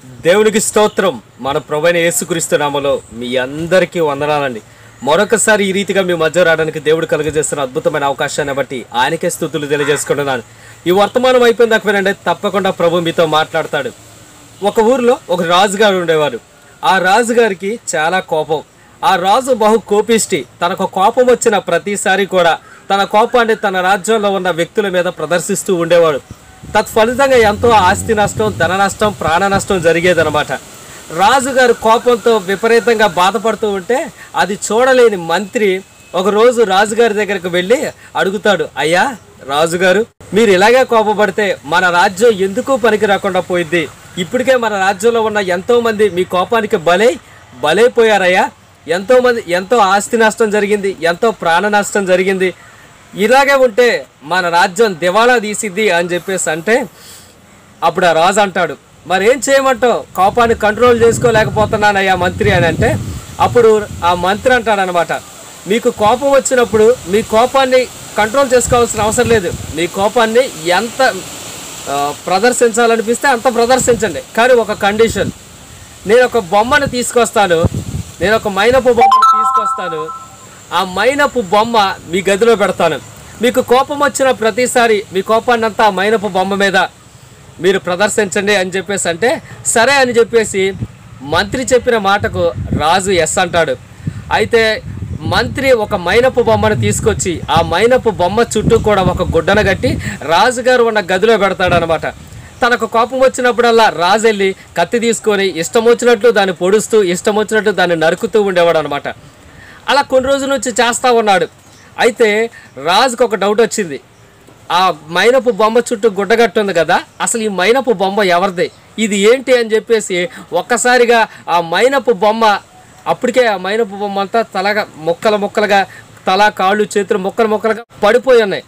దేవునికి స్తోత్రం మన ప్రభైన యేసుక్రీస్తు నామలో మీ అందరికీ వందనాలండి మరొకసారి ఈ రీతిగా మీ మధ్య రావడానికి దేవుడు కలుగజేస్తున్న అద్భుతమైన అవకాశాన్ని బట్టి ఆయనకే స్థుతులు తెలియజేసుకుంటున్నాను ఈ వర్తమానం అయిపోయిన దాకా వినండి తప్పకుండా ప్రభు మీతో మాట్లాడతాడు ఒక ఊరిలో ఒక రాజుగారు ఉండేవారు ఆ రాజుగారికి చాలా కోపం ఆ రాజు బహు కోపిష్టి తనకు కోపం వచ్చిన ప్రతిసారి కూడా తన కోపాన్ని తన రాజ్యంలో ఉన్న వ్యక్తుల మీద ప్రదర్శిస్తూ ఉండేవాడు తత్ఫలితంగా ఎంతో ఆస్తి నష్టం ధన నష్టం ప్రాణ నష్టం జరిగేదన్నమాట రాజుగారు కోపంతో విపరీతంగా బాధపడుతూ ఉంటే అది చూడలేని మంత్రి ఒకరోజు రాజుగారి దగ్గరకు వెళ్ళి అడుగుతాడు అయ్యా రాజుగారు మీరు ఇలాగే కోపపడితే మన రాజ్యం ఎందుకు పనికి రాకుండా పోయింది ఇప్పటికే మన రాజ్యంలో ఉన్న ఎంతో మంది మీ కోపానికి బలై బలైపోయారయ్యా ఎంతో మంది ఎంతో ఆస్తి నష్టం జరిగింది ఎంతో ప్రాణ నష్టం జరిగింది ఇలాగే ఉంటే మన రాజ్యం దివాళా తీసిద్ది అని చెప్పేసి అంటే అప్పుడు ఆ రాజు అంటాడు మరి ఏం చేయమంటావు కోపాన్ని కంట్రోల్ చేసుకోలేకపోతున్నానయ్యా మంత్రి అని అంటే అప్పుడు ఆ మంత్రి అంటాడనమాట మీకు కోపం వచ్చినప్పుడు మీ కోపాన్ని కంట్రోల్ చేసుకోవాల్సిన అవసరం లేదు మీ కోపాన్ని ఎంత ఆ, ప్రదర్శించాలనిపిస్తే అంత ప్రదర్శించండి కానీ ఒక కండిషన్ నేను ఒక బొమ్మను తీసుకొస్తాను నేను ఒక మైనపు బొమ్మను తీసుకొస్తాను ఆ మైనపు బొమ్మ మీ గదిలో పెడతాను మీకు కోపం వచ్చిన ప్రతిసారి మీ కోపాన్ని అంతా ఆ మైనపు బొమ్మ మీద మీరు ప్రదర్శించండి అని చెప్పేసి అంటే సరే అని చెప్పేసి మంత్రి చెప్పిన మాటకు రాజు ఎస్ అంటాడు అయితే మంత్రి ఒక మైనపు బొమ్మను తీసుకొచ్చి ఆ మైనపు బొమ్మ చుట్టూ కూడా ఒక గుడ్డను కట్టి రాజుగారు ఉన్న గదిలో పెడతాడనమాట తనకు కోపం వచ్చినప్పుడల్లా రాజు వెళ్ళి కత్తి తీసుకొని ఇష్టం వచ్చినట్లు దాన్ని పొడుస్తూ ఇష్టం వచ్చినట్లు దాన్ని నరుకుతూ ఉండేవాడు అనమాట అలా కొన్ని రోజుల నుంచి చేస్తూ ఉన్నాడు అయితే రాజుకు ఒక డౌట్ వచ్చింది ఆ మైనపు బొమ్మ చుట్టూ గుడ్డగట్టు ఉంది కదా అసలు ఈ మైనపు బొమ్మ ఎవరిది ఇది ఏంటి అని చెప్పేసి ఒక్కసారిగా ఆ మైనపు బొమ్మ అప్పటికే ఆ మైనపు బొమ్మ అంతా తలగా ముక్కలు ముక్కలుగా తల కాళ్ళు చేతులు ముక్కలు ముక్కలుగా పడిపోయి ఉన్నాయి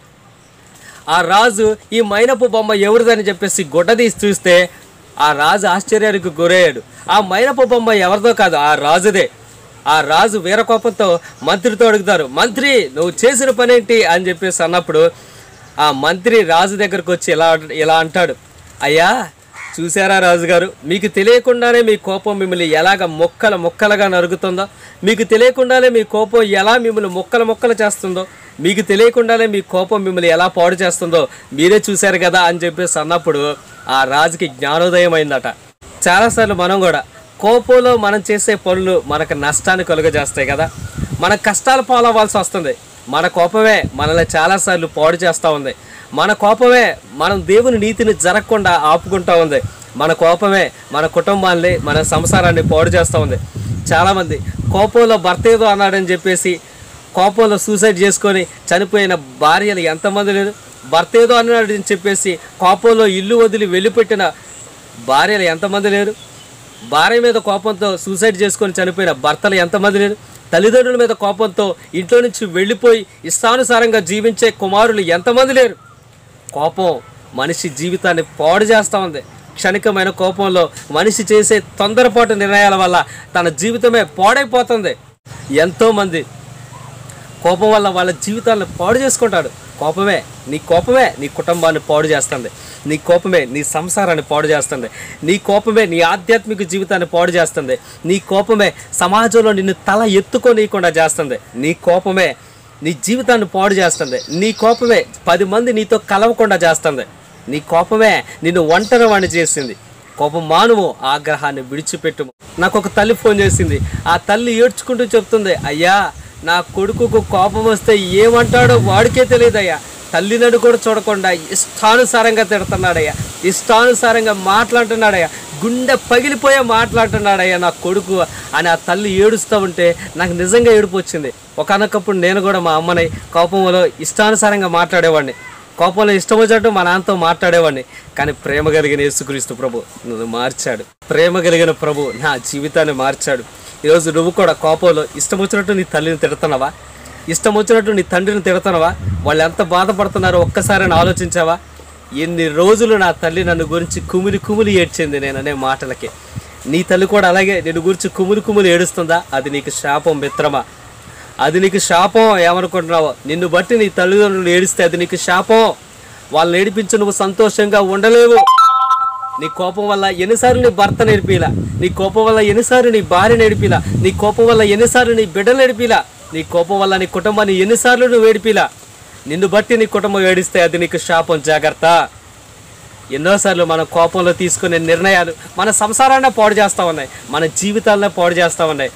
ఆ రాజు ఈ మైనపు బొమ్మ ఎవరిదని చెప్పేసి గుడ్డ తీసి చూస్తే ఆ రాజు ఆశ్చర్యానికి గురయ్యాడు ఆ మైనపు బొమ్మ ఎవరిదో కాదు ఆ రాజుదే ఆ రాజు వీరకోపంతో మంత్రితో అడుగుతారు మంత్రి నువ్వు చేసిన పనేంటి అని చెప్పేసి అన్నప్పుడు ఆ మంత్రి రాజు దగ్గరకు వచ్చి ఇలా ఇలా అంటాడు అయ్యా చూసారా రాజుగారు మీకు తెలియకుండానే మీ కోపం మిమ్మల్ని ఎలాగ మొక్కల మొక్కలుగా నరుగుతుందో మీకు తెలియకుండానే మీ కోపం ఎలా మిమ్మల్ని మొక్కల మొక్కలు చేస్తుందో మీకు తెలియకుండానే మీ కోపం మిమ్మల్ని ఎలా పాడు చేస్తుందో మీరే చూశారు కదా అని చెప్పేసి అన్నప్పుడు ఆ రాజుకి జ్ఞానోదయం అయిందట చాలాసార్లు మనం కూడా కోపంలో మనం చేసే పనులు మనకు నష్టాన్ని కలుగజేస్తాయి కదా మన కష్టాలు పాలవ్వాల్సి వస్తుంది మన కోపమే మనల్ని చాలాసార్లు పాడు చేస్తూ ఉంది మన కోపమే మనం దేవుని నీతిని జరగకుండా ఆపుకుంటా ఉంది మన కోపమే మన కుటుంబాన్ని మన సంసారాన్ని పాడు చేస్తూ ఉంది చాలామంది కోపంలో భర్త ఏదో అన్నాడని చెప్పేసి కోపంలో సూసైడ్ చేసుకొని చనిపోయిన భార్యలు ఎంతమంది లేరు భర్త ఏదో అన్నాడని చెప్పేసి కోపంలో ఇల్లు వదిలి వెళ్ళిపెట్టిన భార్యలు ఎంతమంది లేరు భార్య మీద కోపంతో సూసైడ్ చేసుకొని చనిపోయిన భర్తలు ఎంతమంది లేరు తల్లిదండ్రుల మీద కోపంతో ఇంట్లో నుంచి వెళ్ళిపోయి ఇష్టానుసారంగా జీవించే కుమారులు ఎంతమంది లేరు కోపం మనిషి జీవితాన్ని పాడు చేస్తూ ఉంది క్షణికమైన కోపంలో మనిషి చేసే తొందరపాటు నిర్ణయాల వల్ల తన జీవితమే పాడైపోతుంది ఎంతోమంది కోపం వల్ల వాళ్ళ జీవితాలను పాడు చేసుకుంటాడు కోపమే నీ కోపమే నీ కుటుంబాన్ని పాడు చేస్తుంది నీ కోపమే నీ సంసారాన్ని పాడు చేస్తుంది నీ కోపమే నీ ఆధ్యాత్మిక జీవితాన్ని పాడు చేస్తుంది నీ కోపమే సమాజంలో నిన్ను తల ఎత్తుకోనీయకుండా చేస్తుంది నీ కోపమే నీ జీవితాన్ని పాడు చేస్తుంది నీ కోపమే పది మంది నీతో కలవకుండా చేస్తుంది నీ కోపమే నిన్ను ఒంటరి వాణ్ణి చేసింది కోపం మానువు ఆగ్రహాన్ని విడిచిపెట్టుము నాకు ఒక తల్లి ఫోన్ చేసింది ఆ తల్లి ఏడ్చుకుంటూ చెప్తుంది అయ్యా నా కొడుకుకు కోపం వస్తే ఏమంటాడో వాడికే తెలియదయ్యా తల్లినడు కూడా చూడకుండా ఇష్టానుసారంగా తిడుతున్నాడయ్యా ఇష్టానుసారంగా మాట్లాడుతున్నాడయ్యా గుండె పగిలిపోయే మాట్లాడుతున్నాడయ్యా నా కొడుకు అని ఆ తల్లి ఏడుస్తూ ఉంటే నాకు నిజంగా ఏడుపు వచ్చింది ఒకనొకప్పుడు నేను కూడా మా అమ్మని కోపంలో ఇష్టానుసారంగా మాట్లాడేవాడిని కోపంలో ఇష్టం వచ్చినట్టు మా నాన్నతో మాట్లాడేవాడిని కానీ ప్రేమ కలిగిన యేసుక్రీస్తు ప్రభు నన్ను మార్చాడు ప్రేమ కలిగిన ప్రభు నా జీవితాన్ని మార్చాడు ఈరోజు నువ్వు కూడా కోపంలో ఇష్టం వచ్చినట్టు నీ తల్లిని తిడుతున్నావా ఇష్టం వచ్చినట్టు నీ తండ్రిని తిడుతున్నావా వాళ్ళు ఎంత బాధపడుతున్నారో ఒక్కసారి ఆలోచించావా ఎన్ని రోజులు నా తల్లి నన్ను గురించి కుమిలి కుమిలి ఏడ్చింది నేను అనే మాటలకి నీ తల్లి కూడా అలాగే నిన్ను గురించి కుమిలి కుమిలి ఏడుస్తుందా అది నీకు శాపం మిత్రమా అది నీకు శాపం ఏమనుకుంటున్నావో నిన్ను బట్టి నీ తల్లిదండ్రులు ఏడిస్తే అది నీకు శాపం వాళ్ళని ఏడిపించి నువ్వు సంతోషంగా ఉండలేవు నీ కోపం వల్ల ఎన్నిసార్లు నీ భర్త నేర్పిలా నీ కోపం వల్ల ఎన్నిసార్లు నీ భార్య నేర్పిలా నీ కోపం వల్ల ఎన్నిసార్లు నీ బిడ్డలు నేర్పిలా నీ కోపం వల్ల నీ కుటుంబాన్ని ఎన్నిసార్లు నువ్వు ఏడిపిలా నిన్ను బట్టి నీ కుటుంబం ఏడిస్తే అది నీకు శాపం జాగ్రత్త ఎన్నోసార్లు మన కోపంలో తీసుకునే నిర్ణయాలు మన సంసారాన్ని పాడు చేస్తూ ఉన్నాయి మన జీవితాలనే పాడు చేస్తూ ఉన్నాయి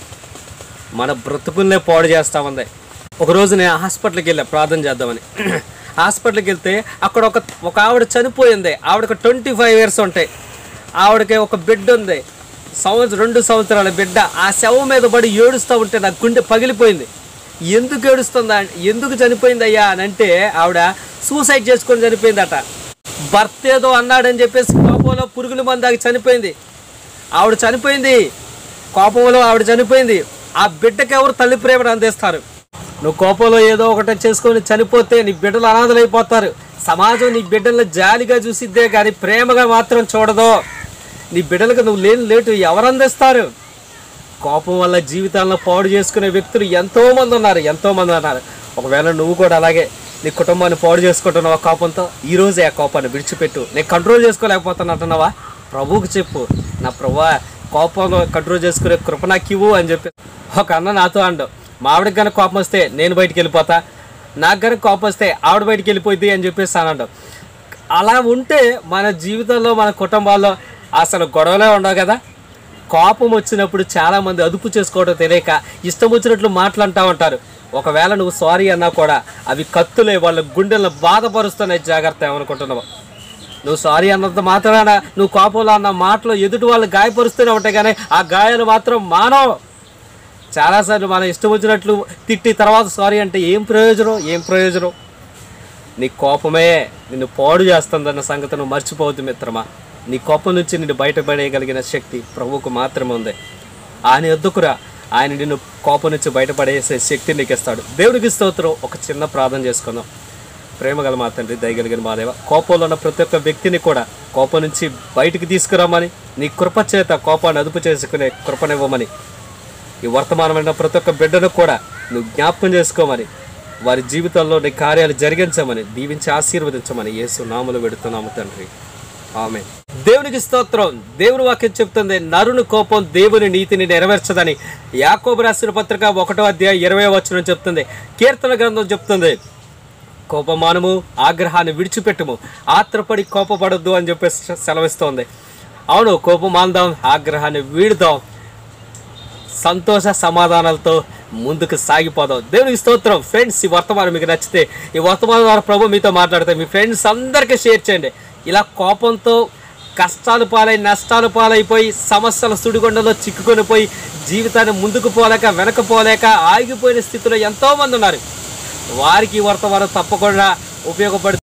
మన బ్రతుకుల్నే పాడు చేస్తూ ఉంది ఒకరోజు నేను హాస్పిటల్కి వెళ్ళా ప్రార్థన చేద్దామని హాస్పిటల్కి వెళ్తే అక్కడ ఒక ఒక ఆవిడ చనిపోయింది ఆవిడకి ట్వంటీ ఫైవ్ ఇయర్స్ ఉంటాయి ఆవిడకి ఒక బిడ్డ ఉంది సంవత్సరం రెండు సంవత్సరాల బిడ్డ ఆ శవం మీద పడి ఏడుస్తూ ఉంటే నా గుండె పగిలిపోయింది ఎందుకు ఏడుస్తుందా ఎందుకు చనిపోయింది అయ్యా అని అంటే ఆవిడ సూసైడ్ చేసుకొని చనిపోయిందట భర్త ఏదో అన్నాడని చెప్పేసి కోపంలో పురుగుల మందాకి చనిపోయింది ఆవిడ చనిపోయింది కోపంలో ఆవిడ చనిపోయింది ఆ బిడ్డకి ఎవరు తల్లి ప్రేమను అందిస్తారు నువ్వు కోపంలో ఏదో ఒకటి చేసుకొని చనిపోతే నీ బిడ్డలు అనాథలైపోతారు సమాజం నీ బిడ్డలను జాలిగా చూసిద్దే కానీ ప్రేమగా మాత్రం చూడదు నీ బిడ్డలకు నువ్వు లేని లేటు ఎవరు అందిస్తారు కోపం వల్ల జీవితాలను పాడు చేసుకునే వ్యక్తులు ఎంతో మంది ఉన్నారు ఎంతో మంది ఉన్నారు ఒకవేళ నువ్వు కూడా అలాగే నీ కుటుంబాన్ని పాడు చేసుకుంటున్నావా కోపంతో ఈ రోజే ఆ కోపాన్ని విడిచిపెట్టు నేను కంట్రోల్ చేసుకోలేకపోతున్నా అంటున్నావా ప్రభువుకి చెప్పు నా ప్రభా కోపంలో కంట్రోల్ చేసుకునే కృప నాకు ఇవ్వు అని చెప్పి ఒక అన్న నాతో అండు మా ఆవిడకి కనుక కోపం వస్తే నేను బయటికి వెళ్ళిపోతా నాకు కనుక కోపం వస్తే ఆవిడ బయటికి వెళ్ళిపోయింది అని చెప్పేసి అనండు అలా ఉంటే మన జీవితంలో మన కుటుంబాల్లో అసలు గొడవలే ఉండవు కదా కోపం వచ్చినప్పుడు చాలా మంది అదుపు చేసుకోవడం తెలియక ఇష్టం వచ్చినట్లు మాట్లాడుతూ ఉంటారు ఒకవేళ నువ్వు సారీ అన్నా కూడా అవి కత్తులే వాళ్ళ గుండెలను బాధపరుస్తున్నాయి జాగ్రత్త ఏమనుకుంటున్నావు నువ్వు సారీ అన్నంత మాత్రాన నువ్వు కోపంలో అన్న మాటలు ఎదుటి వాళ్ళు గాయపరుస్తూనే ఉంటాయి కానీ ఆ గాయాలు మాత్రం మానవు చాలాసార్లు మనం ఇష్టం వచ్చినట్లు తిట్టి తర్వాత సారీ అంటే ఏం ప్రయోజనం ఏం ప్రయోజనం నీ కోపమే నిన్ను పాడు చేస్తుందన్న సంగతి నువ్వు మర్చిపోవద్దు మిత్రమా నీ కోపం నుంచి నిన్ను బయటపడేయగలిగిన శక్తి ప్రభువుకు మాత్రమే ఉంది ఆయన ఎద్దుకురా ఆయన నిన్ను కోపం నుంచి బయటపడేసే శక్తి నీకు ఇస్తాడు దేవుడికి స్తోత్రం ఒక చిన్న ప్రార్థన చేసుకుందాం ప్రేమగల మా తండ్రి దయగలిగిన మా దేవ కోపంలో ఉన్న ప్రతి ఒక్క వ్యక్తిని కూడా కోపం నుంచి బయటికి తీసుకురామని నీ కృప చేత కోపాన్ని అదుపు చేసుకునే కృపనివ్వమని ఈ వర్తమానమైన ప్రతి ఒక్క బిడ్డను కూడా నువ్వు జ్ఞాపకం చేసుకోమని వారి జీవితంలో నీ కార్యాలు జరిగించమని దీవించి ఆశీర్వదించమని యేసు నామలు పెడుతున్నాము తండ్రి ఆమె దేవునికి స్తోత్రం దేవుని వాక్యం చెప్తుంది నరుని కోపం దేవుని నీతిని నెరవేర్చదని యాకోబు రాసిన పత్రిక ఒకటో అధ్యాయం ఇరవై వచనం చెప్తుంది కీర్తన గ్రంథం చెప్తుంది కోపమానము ఆగ్రహాన్ని విడిచిపెట్టుము ఆత్రపడి కోపపడొద్దు అని చెప్పేసి సెలవిస్తోంది అవును కోపమాందాం ఆగ్రహాన్ని వీడుదాం సంతోష సమాధానాలతో ముందుకు సాగిపోదాం దేవునికి స్తోత్రం ఫ్రెండ్స్ ఈ వర్తమానం మీకు నచ్చితే ఈ వర్తమానం ద్వారా ప్రభు మీతో మాట్లాడితే మీ ఫ్రెండ్స్ అందరికీ షేర్ చేయండి ఇలా కోపంతో కష్టాలు పాలై నష్టాలు పాలైపోయి సమస్యల సుడిగుండలో చిక్కుకొని పోయి జీవితాన్ని ముందుకు పోలేక వెనక పోలేక ఆగిపోయిన స్థితిలో ఎంతోమంది ఉన్నారు వారికి ఈ వర్తమానం తప్పకుండా ఉపయోగపడుతుంది